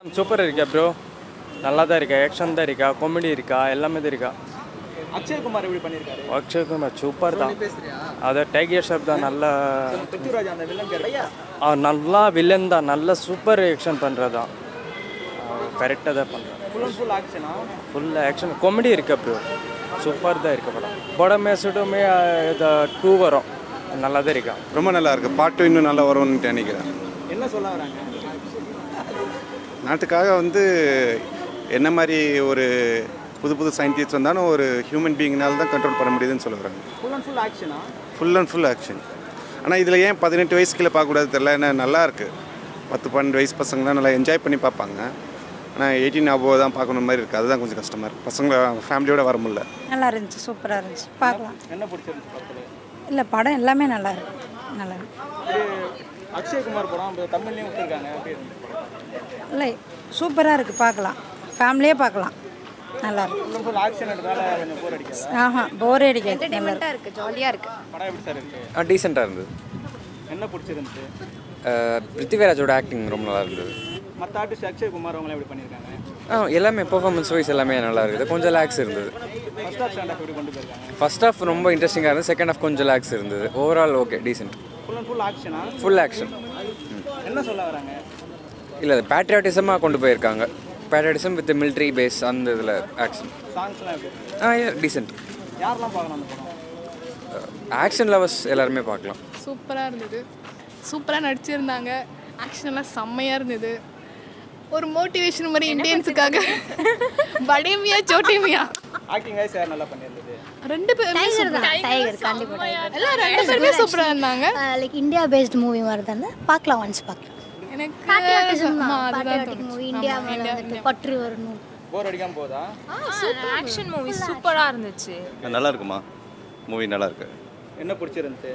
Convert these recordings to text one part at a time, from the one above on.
Super இருக்கா bro நல்லா தான் இருக்கா ஆக்ஷன் தான் இருக்கா காமெடி இருக்கா எல்லாமே தான் இருக்கா அக்ஷய்குமார் எப்படி பண்ணியிருக்காரு அக்ஷய் குமார் சூப்பர் தான் அது டைகர் ஷாப் தான் நல்லா பிருத்திவிராஜ் அந்த வில்லன் கேரக்டர் ஆ, நல்லா வில்லன் தான் நல்ல சூப்பர் ஆக்ஷன் பண்ணுறதா கரெக்டாக தான் பண்ணுறான் ஃபுல் அண்ட் ஃபுல் ஆக்ஷனா ஃபுல் ஆக்ஷன் காமெடி இருக்கா ப்ரோ சூப்பர் தான் இருக்கு படம் படமே சுடுமே இது டூ வரும் நல்லா தான் இருக்கா ரொம்ப நல்லா இருக்கு பாட்டு இன்னும் நல்லா வரும்னு நினைக்கிறேன் என்ன சொல்ல வராங்க நாட்டுக்காக வந்து என்ன மாதிரி ஒரு புது புது சயின்டிஸ்ட் வந்தாலும் ஒரு ஹியூமன் பீயிங்னால தான் கண்ட்ரோல் பண்ண முடியுதுன்னு சொல்ல வராங்க ஃபுல் அண்ட் ஃபுல் ஆக்ஷனா ஃபுல் அண்ட் ஃபுல் ஆக்ஷன் ஆனால் இதில் ஏன் பதினெட்டு வயசு கீழே பார்க்கக்கூடாது தெரியல ஏன்னா நல்லா இருக்கு பத்து பன்னெண்டு வயசு பசங்களாம் நல்லா என்ஜாய் பண்ணி பார்ப்பாங்க ஆனால் எயிட்டீன் அபோவ் தான் பார்க்கணும் மாதிரி இருக்குது அதுதான் கொஞ்சம் கஷ்டமாக இருக்குது பசங்களை ஃபேமிலியோட வர முடியல நல்லா இருந்துச்சு சூப்பராக இருந்துச்சு பார்க்கலாம் என்ன பிடிச்சிருந்துச்சு படத்தில் இல்லை படம் எல்லாமே நல்லா இருக்கு நல்லா இருக்கு இது அக்ஷய்குமார் படம் இப்போ தமிழ்லேயும் விட்டுருக்காங்க எப்படி இருந்துச்சு படம் இல்லை சூப்பராக இருக்குது பார்க்கலாம் ஃபேமிலியே பார்க்கலாம் நல்லா இருக்கு ஃபுல் அண்ட் ஃபுல் ஆக்ஷன்ன்றதால கொஞ்சம் போர் அடிக்காது ஆஹா போரே அடிக்காது நல்லா இருக்கு என்டர்டைன்மெண்ட்டாக இருக்குது ஜாலியாக இருக்குது படம் எப்படி சார் இருக்கு டீசெண்டாக இருந்தது என்ன பிடிச்சிருந்துச்சு அஹ் பிருத்திவிராஜோட ஆக்டிங் ரொம்ப நல்லா இருந்தது மற்ற ஆர்டிஸ்ட் அக்ஷய்குமார் அவங்களாம் எப்படி பண்ணியிருக்காங்க ஆ எல்லாமே பெர்ஃபார்மன்ஸ் வைஸ் எல்லாமே நல்லா இருக்குது கொஞ்சம் லேக்ஸ் இருந்தது ஃபர்ஸ்ட் ஆஃப் ஸ்டாண்ட் எப்படி கொண்டு போயிருக்காங்க ஃபர்ஸ்ட் ஹாஃப் ரொம்ப இன்ட்ரெஸ்டிங்காக இருந்தது செகண்ட் ஹாஃப் கொஞ்சம் லேக்ஸ் இருந்தது overall okay decent full and full ஆக்ஷனா ஃபுல் ஆக்ஷன் என்ன சொல்ல வராங்க இல்லை அது பேட்ரியாட்டிசமாக கொண்டு போயிருக்காங்க பேட்ரியாட்டிசம் வித் மிலிட்ரி பேஸ் அந்த இதில் ஆக்ஷன் சாங்ஸ்லாம் எப்படி இருக்கு ஆ டீசென்ட் யாரெல்லாம் பார்க்கணும் அந்த படம் ஆக்ஷன் லவர்ஸ் எல்லாருமே பார்க்கலாம் சூப்பராக இருந்தது சூப்பராக நடிச்சிருந்தாங்க ஆக்ஷன் எல்லாம் செம்மையாக இருந்தது ஒரு மோட்டிவேஷன் மாதிரி இந்தியன்ஸுக்காக படேமியா சோட்டேமியா ஆக்டிங் வைஸ் யார் நல்லா பண்ணியிருந்தது ரெண்டு பேருமே டைகர் கண்டிப்பாக எல்லாம் ரெண்டு பேருமே சூப்பராக இருந்தாங்க லைக் இந்தியா பேஸ்ட் மூவி மாதிரி தான் பார்க்கலாம் ஒன்ஸ் பார்க்கலாம் எனக்கு பேட்ரியாட்டிசம் ஆமா, தான் அதுதான் பேட்ரியாட்டிக் மூவி இந்தியா மேலே வந்துட்டு பற்று வரணும் போர் அடிக்காம போதா ஆக்ஷன் மூவி சூப்பராக இருந்துச்சு நல்லா இருக்குமா மூவி நல்லா இருக்கு என்ன பிடிச்சிருந்துச்சு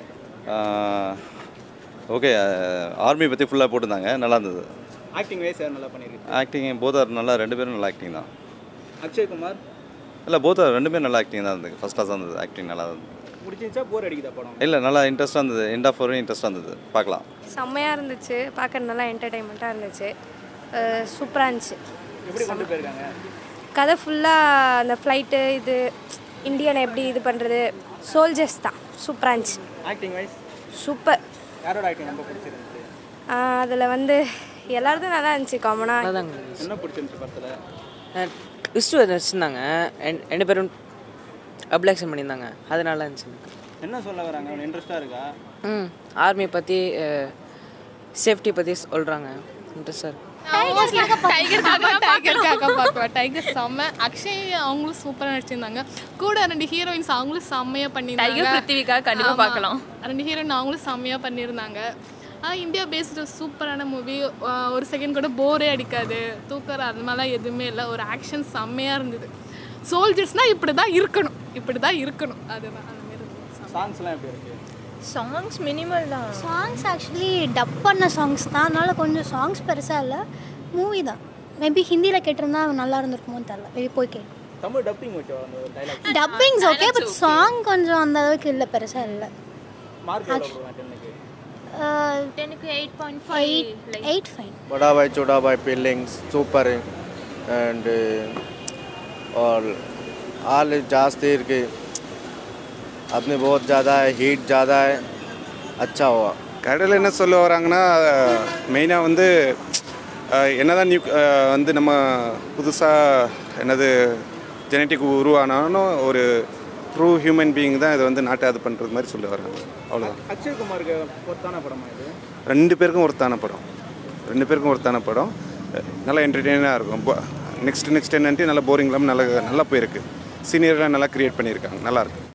ஓகே ஆர்மி பற்றி ஃபுல்லாக போட்டிருந்தாங்க நல்லா இருந்தது ஆக்டிங் வைஸ் யார் நல்லா பண்ணியிருக்கு ஆக்டிங் போதார் நல்லா ரெண்டு பேரும் நல்லா ஆக்டிங் தான் அக்ஷய்குமார் இல்லை போதார் ரெண்டு பேரும் நல்லா ஆக்டிங் தான் இருந்தது ஃபஸ்ட் கிளாஸ் இருந்தது ஆக்டிங் நல்லா இருந்தது பிடிச்சிருந்துச்சா போர் அடிக்குதா படம் இல்லை நல்லா இன்ட்ரெஸ்ட்டாக இருந்தது எண்ட் ஆஃப் வரையும் இன்ட்ரெஸ்ட்டாக இருந்தது பார்க்கலாம் செம்மையாக இருந்துச்சு பார்க்க நல்லா என்டர்டைன்மெண்ட்டாக இருந்துச்சு சூப்பராக இருந்துச்சு எப்படி கொண்டு போயிருக்காங்க கதை ஃபுல்லாக அந்த ஃப்ளைட்டு இது இந்தியனை எப்படி இது பண்ணுறது சோல்ஜர்ஸ் தான் சூப்பராக இருந்துச்சு ஆக்டிங் வைஸ் சூப்பர் யாரோட ஆக்டிங் ரொம்ப பிடிச்சிருந்துச்சு அதில் வந்து எல்லாருக்கும் நல்லா இருந்துச்சு காமனாக என்ன பிடிச்சிருந்துச்சு படத்தில் விஷ்ணு நடிச்சிருந்தாங்க ரெண்டு- ரெண்டு பேரும் அப்ளாக்ஷன் பண்ணியிருந்தாங்க அது நல்லா இருந்துச்சு எனக்கு என்ன சொல்ல வராங்க இன்ட்ரெஸ்டாக இருக்கா ம் ஆர்மி பற்றி சேஃப்டி பற்றி சொல்கிறாங்க இன்ட்ரெஸ்டாக இருக்கு டைகருக்காக டைகருக்காக பார்க்குவேன் டைகர் செம்ம அக்ஷய் அவங்களும் சூப்பராக நடிச்சிருந்தாங்க கூட ரெண்டு ஹீரோயின்ஸ் அவங்களும் செம்மையாக பண்ணியிருந்தாங்க டைகர் பிருத்திவிக்காக கண்டிப்பா ஆமா. பார்க்கலாம். ரெண்டு ஹீரோயின் அவங்களும் செம்மையாக பண்ணியிருந்தாங்க ஆனால் இந்தியா பேஸ்டு சூப்பரான மூவி ஒரு செகண்ட் கூட போரே அடிக்காது தூக்கற அது மாதிரிலாம் எதுவுமே இல்லை ஒரு ஆக்ஷன் செம்மையாக இருந்தது சோல்ஜர்ஸ்னால் இப்படி தான் இருக்கணும் இப்படி தான் இருக்கணும் அதுதான் அந்த மாதிரி இருந்துச்சு. சாங்ஸ்லாம் எப்படி இருக்கு சாங்ஸ் மினிமல் தான் சாங்ஸ் ஆக்சுவலி டப் பண்ண சாங்ஸ் தான் அதனால கொஞ்சம் சாங்ஸ் பெருசாக இல்லை மூவி தான் மேபி ஹிந்தியில் கேட்டிருந்தா நல்லா இருந்திருக்குமோன்னு தெரில மேபி போய் கேட்டு தமிழ் டப்பிங் வச்சு அந்த dialogue dubbings okay but song கொஞ்சம் அந்த அளவுக்கு இல்லை பெருசாக இல்லை மார்க் எவ்வளோ போடுவேன் டென்னுக்கு டென்னுக்கு eight point eight eight fine बड़ा भाई छोटा भाई फीलिंग्स सुपर एंड और हाल जास्ती इरके अपने बहुत ज़्यादा है हीट ज़्यादा है अच्छा हुआ கடையில் என்ன சொல்ல வராங்கன்னா மெயினாக வந்து அஹ், என்னதான் நியூ அஹ், வந்து நம்ம புதுசாக என்னது ஜெனட்டிக் உருவானாலும் ஒரு ட்ரூ ஹியூமன் பீயிங் தான் இதை வந்து நாட்டை அது பண்ணுறது மாதிரி சொல்ல வராங்க அவ்வளோதான் அக்ஷய்குமாருக்கு பொறுத்தான படமா இது ரெண்டு பேருக்கும் ஒருத்தான படம் ரெண்டு பேருக்கும் ஒருத்தான படம் நல்லா என்டர்டெயினாக இருக்கும் நெக்ஸ்ட் நெக்ஸ்ட் என்னன்ட்டு நல்லா போரிங் இல்லாமல் நல்லா நல்லா போயிருக்கு சீனியர்லாம் நல்லா க்ரியேட் பண்ணியிருக்காங்க நல்லாயிருக்கு